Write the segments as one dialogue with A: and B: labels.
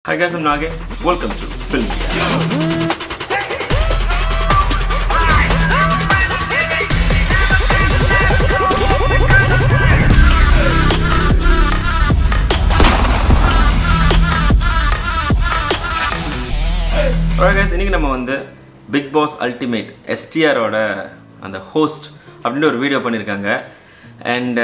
A: Hi guys, I'm Nage. Welcome to Film. Alright guys, இன்னைக்கு நம்ம வந்து பிக் பாஸ் அல்டிமேட் எஸ்டிஆரோட அந்த ஹோஸ்ட் அப்படின்னு ஒரு வீடியோ பண்ணியிருக்காங்க அண்ட்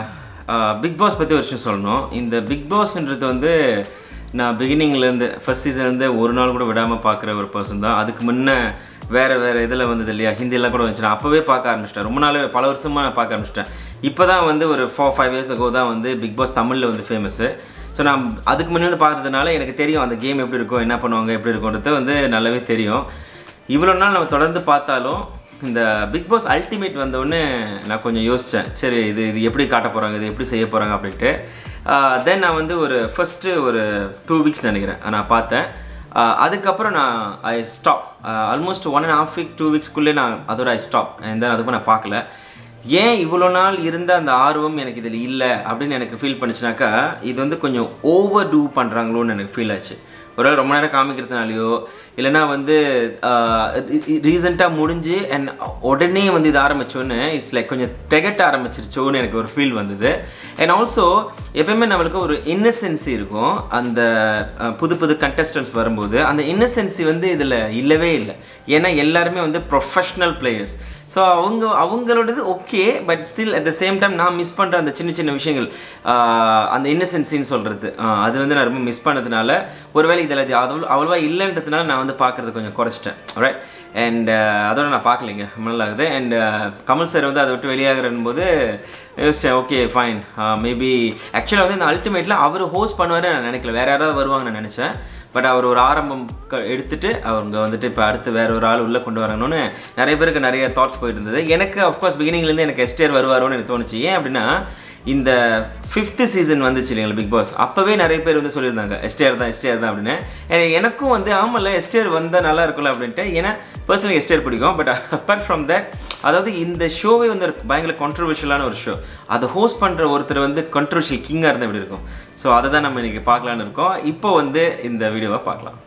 A: பிக் பாஸ் பற்றி ஒரு விஷயம் சொல்லணும் இந்த பிக் பாஸ்ன்றது வந்து நான் பிகினிங்லேருந்து ஃபஸ்ட் சீசன்லேருந்து ஒரு நாள் கூட விடாமல் பார்க்குற ஒரு பர்சன் தான் அதுக்கு முன்னே வேறு வேறு இதில் வந்தது இல்லையா ஹிந்தியெல்லாம் கூட வந்துச்சு நான் அப்போவே பார்க்க ஆரம்பிச்சிட்டேன் ரொம்ப நாள் பல வருஷமாக நான் பார்க்க ஆரம்பிச்சிட்டேன் இப்போ தான் வந்து ஒரு ஃபோர் ஃபைவ் இயர்ஸ் ago தான் வந்து பிக் பாஸ் தமிழில் வந்து ஃபேமஸ்ஸு ஸோ நான் அதுக்கு முன்னாடி பார்த்ததுனால எனக்கு தெரியும் அந்த கேம் எப்படி இருக்கும் என்ன பண்ணுவாங்க எப்படி இருக்கும்ன்றது வந்து நல்லாவே தெரியும் இவ்வளோ நாள் நம்ம தொடர்ந்து பார்த்தாலும் இந்த பிக் பாஸ் அல்டிமேட் வந்தோடனே நான் கொஞ்சம் யோசித்தேன் சரி இது இது எப்படி காட்ட போகிறாங்க இது எப்படி செய்ய போகிறாங்க அப்படின்ட்டு தென் நான் வந்து ஒரு ஃபஸ்ட்டு ஒரு டூ வீக்ஸ் நினைக்கிறேன் நான் பார்த்தேன் ஆஹ் அதுக்கப்புறம் நான் I stop almost one and half week two வீக்ஸ்க்குள்ளே நான் அதோட ஐ ஸ்டாப் தென் அதுக்கும் நான் பார்க்கல ஏன் இவ்வளோ நாள் இருந்த அந்த ஆர்வம் எனக்கு இதில் இல்லை அப்படின்னு எனக்கு ஃபீல் பண்ணுச்சுனாக்கா இது வந்து கொஞ்சம் ஓவர் டூ பண்ணுறாங்களோன்னு எனக்கு ஃபீல் ஆச்சு ஒரு ரொம்ப நேரம் காமிக்கிறதுனாலையோ இல்லைன்னா வந்து ரீசெண்டாக முடிஞ்சு அண்ட் உடனே வந்து இது ஆரம்பிச்சோன்னு இட்ஸ் லைக் கொஞ்சம் திகட்ட ஆரம்பிச்சிருச்சோன்னு எனக்கு ஒரு ஃபீல் வந்தது அண்ட் ஆல்சோ எப்பயுமே நம்மளுக்கு ஒரு இன்னசென்சி இருக்கும் அந்த அஹ், புது புது கண்டஸ்டன்ஸ் வரும்போது அந்த இன்னசென்சி வந்து இதில் இல்லவே இல்லை ஏன்னா எல்லாருமே வந்து ப்ரொஃபஷ்னல் பிளேயர்ஸ் ஸோ அவங்க அவங்களோடது okay but still at the same time நான் மிஸ் பண்ணுற அந்த சின்ன சின்ன விஷயங்கள் ஆஹ் அந்த இன்னசென்சின்னு சொல்கிறது அது வந்து நான் ரொம்ப மிஸ் பண்ணதுனால ஒருவேளை இதில் அது அவ்வளோ அவ்வளோவா இல்லைன்றதுனால நான் வந்து பார்க்குறது கொஞ்சம் குறைச்சிட்டேன் ரைட் அண்ட் அதோட நான் பார்க்கலைங்க ரொம்ப நல்லா இருக்குது அண்ட் கமல் சார் வந்து அதை விட்டு வெளியாகிறன் போது யோசிச்சேன் ஓகே ஃபைன் மேபி ஆக்சுவலாக வந்து இந்த அல்டிமேட்டில் அவர் ஹோஸ்ட் பண்ணுவார் நான் நினைக்கல வேறு யாராவது வருவாங்கன்னு நான் நினச்சேன் பட் அவர் ஒரு ஆரம்பம் க எடுத்துட்டு அவங்க வந்துட்டு இப்போ அடுத்து வேற ஒரு ஆள் உள்ளே கொண்டு வரணும்னு நிறைய பேருக்கு நிறைய தாட்ஸ் போயிட்டு இருந்தது எனக்கு அஃப்கோர்ஸ் பிகினிங்லேருந்து எனக்கு எஸ்டிஆர் வருவாரோன்னு எனக்கு தோணுச்சு ஏன் அப்படின்னா இந்த ஃபிஃப்த்து சீசன் வந்துச்சு இல்லைங்களா பிக் பாஸ் அப்போவே நிறைய பேர் வந்து சொல்லியிருந்தாங்க எஸ்டிஆர் தான் எஸ்டிஆர் தான் அப்படின்னு எனக்கு- எனக்கும் வந்து ஆமாம்ல எஸ்டிஆர் வந்தால் நல்லா இருக்கும்ல அப்படின்ட்டு ஏன்னா பர்சனலி எஸ்டிஆர் பிடிக்கும் பட் அப்பார்ட் ஃப்ரம் தட் அதாவது இந்த ஷோவே வந்து ஒரு பயங்கர கான்ட்ரவர்ஷியலான ஒரு ஷோ அதை ஹோஸ்ட் பண்ணுற ஒருத்தர் வந்து கான்ட்ரவர்ஷியல் கிங்காக இருந்தால் எப்படி இருக்கும் ஸோ அதை தான் நம்ம இன்றைக்கி பார்க்கலான்னு இருக்கோம் இப்போ வந்து இந்த வீடியோவை பார்க்கலாம்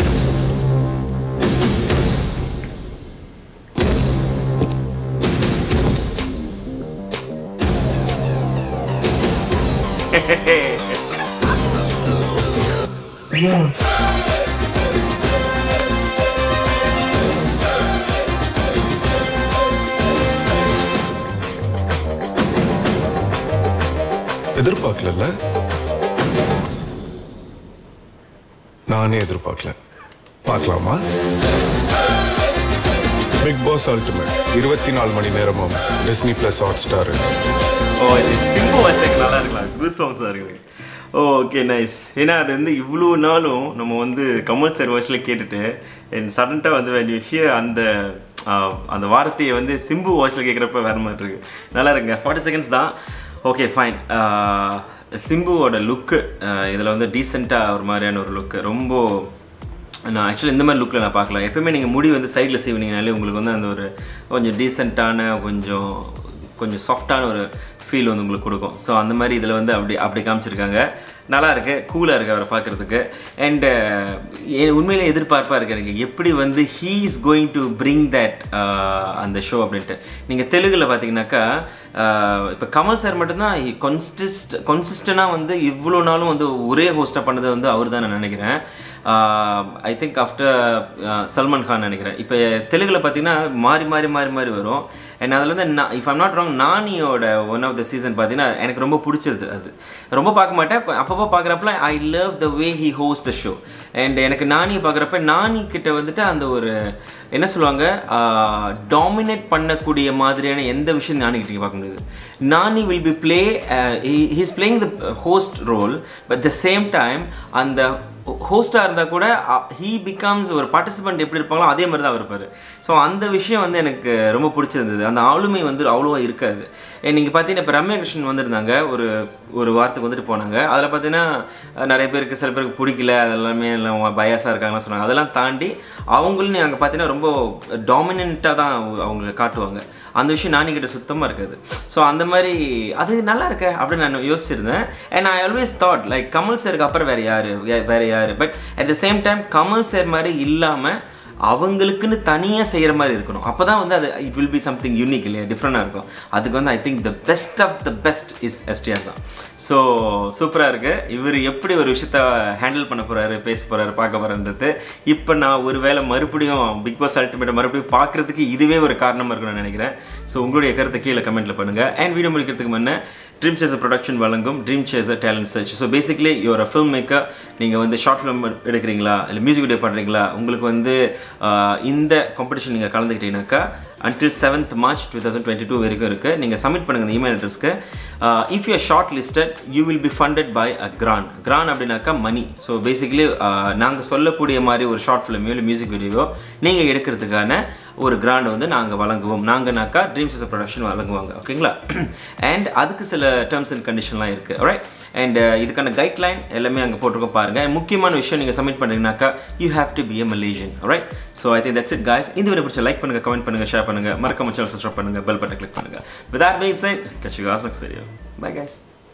B: எதிர்பார்க்கல நானே எதிர்பார்க்கல பார்க்கலாமா பிக் பாஸ் அல்டிமேட் இருபத்தி நாலு மணி நேரமும் டிஸ்னி பிளஸ் ஹாட் ஸ்டார்
A: ஓ இது சிம்பு வாய்ஸ் நல்லா இருக்கலாம் குட் சாங்ஸாக இருக்குது ஓகே நைஸ் ஏன்னா அது வந்து இவ்வளோ நாளும் நம்ம வந்து கமல் சார் வாய்ஸில் கேட்டுட்டு என் சடன்ட்டாக வந்து when you hear அந்த ஆஹ், அந்த வார்த்தையை வந்து சிம்பு வாய்ஸில் கேட்குறப்ப வேறு மாதிரி இருக்கு நல்லா இருக்குங்க ஃபார்ட்டி செகண்ட்ஸ் தான் ஓகே ஃபைன் சிம்புவோட லுக்கு இதில் வந்து டீசெண்டாக ஒரு மாதிரியான ஒரு லுக்கு ரொம்ப நான் ஆக்சுவலி இந்த மாதிரி லுக்கில் நான் பார்க்கல எப்பவுமே நீங்கள் முடி வந்து சைடில் செய்வீங்கனாலே உங்களுக்கு வந்து அந்த ஒரு கொஞ்சம் டீசெண்டான கொஞ்சம் கொஞ்சம் சாஃப்டான ஒரு ஃபீல் வந்து உங்களுக்கு கொடுக்கும் ஸோ அந்த மாதிரி இதில் வந்து அப்படி அப்படி காமிச்சிருக்காங்க நல்லா இருக்கு கூலாக இருக்கு அவரை பார்க்குறதுக்கு அண்டு உண்மையிலே எதிர்பார்ப்பாக இருக்கு எனக்கு எப்படி வந்து he is going to bring that அந்த ஷோ அப்படின்ட்டு நீங்கள் தெலுங்கில் பார்த்தீங்கன்னாக்கா இப்போ கமல் சார் மட்டும்தான் கன்சிஸ்ட் கன்சிஸ்டண்டாக வந்து இவ்வளோ நாளும் வந்து ஒரே ஹோஸ்ட்டாக பண்ணது வந்து அவர் தான் நான் நினைக்கிறேன் I think after Salman Khan நினைக்கிறேன் இப்போ தெலுங்கில் பார்த்தீங்கன்னா மாறி மாறி மாறி மாறி வரும் அண்ட் அதில் வந்து நான் இஃப் ஐம் நாட் ராங் நானியோட ஒன் ஆஃப் த சீசன் பார்த்தீங்கன்னா எனக்கு ரொம்ப பிடிச்சிருது அது ரொம்ப பார்க்க மாட்டேன் அப்பப்போ பார்க்குறப்பல I love the way he ஹோஸ் த ஷோ அண்ட் எனக்கு நானி பார்க்குறப்ப நானி கிட்ட வந்துட்டு அந்த ஒரு என்ன சொல்லுவாங்க டாமினேட் பண்ணக்கூடிய மாதிரியான எந்த விஷயம் நானி கிட்ட பார்க்க முடியாது Nani will be play he's playing the host role but the same time அந்த ஹோஸ்டாக இருந்தால் கூட ஹீ பிகம்ஸ் ஒரு பார்ட்டிசிபெண்ட் எப்படி இருப்பாங்களோ அதே மாதிரி தான் அவர் இருப்பார் ஸோ அந்த விஷயம் வந்து எனக்கு ரொம்ப பிடிச்சிருந்தது அந்த ஆளுமை வந்து அவ்வளோவா இருக்காது நீங்கள் பார்த்தீங்கன்னா இப்போ ரம்யா கிருஷ்ணன் வந்திருந்தாங்க ஒரு ஒரு வாரத்துக்கு வந்துட்டு போனாங்க அதில் பார்த்தீங்கன்னா அஹ், நிறைய பேருக்கு சில பேருக்கு பிடிக்கல அதெல்லாமே எல்லாம் பயாஸாக இருக்காங்கன்னு சொன்னாங்க அதெல்லாம் தாண்டி அவங்களும் அங்கே பார்த்தீங்கன்னா ரொம்ப டாமினண்ட்டாக தான் அவங்க- அவங்க காட்டுவாங்க அந்த விஷயம் நானி கிட்ட சுத்தமாக இருக்காது ஸோ அந்த மாதிரி அது நல்லா இருக்க அப்படின்னு நான் யோசிச்சிருந்தேன் and I always thought like Kamal சாருக்கு அப்புறம் வேறு யார் வேறு யார் but at the same time Kamal sir மாதிரி இல்லாமல் அவங்களுக்குன்னு தனியாக செய்கிற மாதிரி இருக்கணும் அப்போ தான் வந்து அது it will be something unique இல்லையா டிஃப்ரெண்டாக இருக்கும் அதுக்கு வந்து I think the best of the best is STR தான் ஸோ சூப்பராக இருக்குது இவர் எப்படி ஒரு விஷயத்த ஹேண்டில் பண்ண போகிறாரு பேச போகிறாரு பார்க்க போகிறான்றது இப்போ நான் ஒரு வேளை மறுபடியும் பிக் பாஸ் அல்டிமேட்டை மறுபடியும் பார்க்குறதுக்கு இதுவே ஒரு காரணமாக இருக்கும்னு நினைக்கிறேன் ஸோ உங்களுடைய கருத்தை கீழே கமெண்ட்டில் பண்ணுங்கள் அண்ட் வீடியோ முடிக்கிறதுக்கு முன்னே ட்ரீம் சேசர் ப்ரொடக்ஷன் வழங்கும் dream chaser talent search so basically your film maker நீங்கள் வந்து ஷார்ட் ஃபிலிம் எடுக்கிறீங்களா இல்லை மியூசிக் வீடியோ பண்ணுறீங்களா உங்களுக்கு வந்து ஆஹ், இந்த காம்படிஷன் நீங்கள் கலந்துக்கிட்டீங்கன்னாக்கா until seventh March two thousand twenty two வரைக்கும் இருக்குது நீங்கள் சப்மிட் பண்ணுங்கள் இந்த இமெயில் அட்ரஸ்க்கு if you short listed you will be funded by a grant grant அப்படின்னாக்கா மணி ஸோ பேசிக்கலி நாங்கள் சொல்லக்கூடிய மாதிரி ஒரு ஷார்ட் ஃபிலிமையோ இல்லை மியூசிக் வீடியோவோ நீங்கள் எடுக்கிறதுக்கான ஒரு கிராண்ட் வந்து நாங்கள் வழங்குவோம் நாங்கனாக்கா ட்ரீம் சிசர் ப்ரொடக்ஷன் வழங்குவாங்க ஓகேங்களா அண்ட் அதுக்கு சில டேர்ம்ஸ் அண்ட் கண்டிஷன்லாம் இருக்குது ரைட் அண்ட் இதுக்கான கைட்லைன் எல்லாமே அங்கே போட்டிருக்கோம் பாருங்கள் முக்கியமான விஷயம் நீங்கள் சப்மிட் பண்ணுறீங்கனாக்கா you have to be a Malaysian right so I think that's it guys இந்த வீடியோ பிடிச்ச லைக் பண்ணுங்கள் கமெண்ட் பண்ணுங்கள் ஷேர் பண்ணுங்கள் மறக்காம சேனல் சப்ஸ்கிரைப் பண்ணுங்கள் பெல் பட்டன் கிளிக் பண்ணுங்கள் வித் ஆர் பீங் சைட் கட்சி guys next video bye guys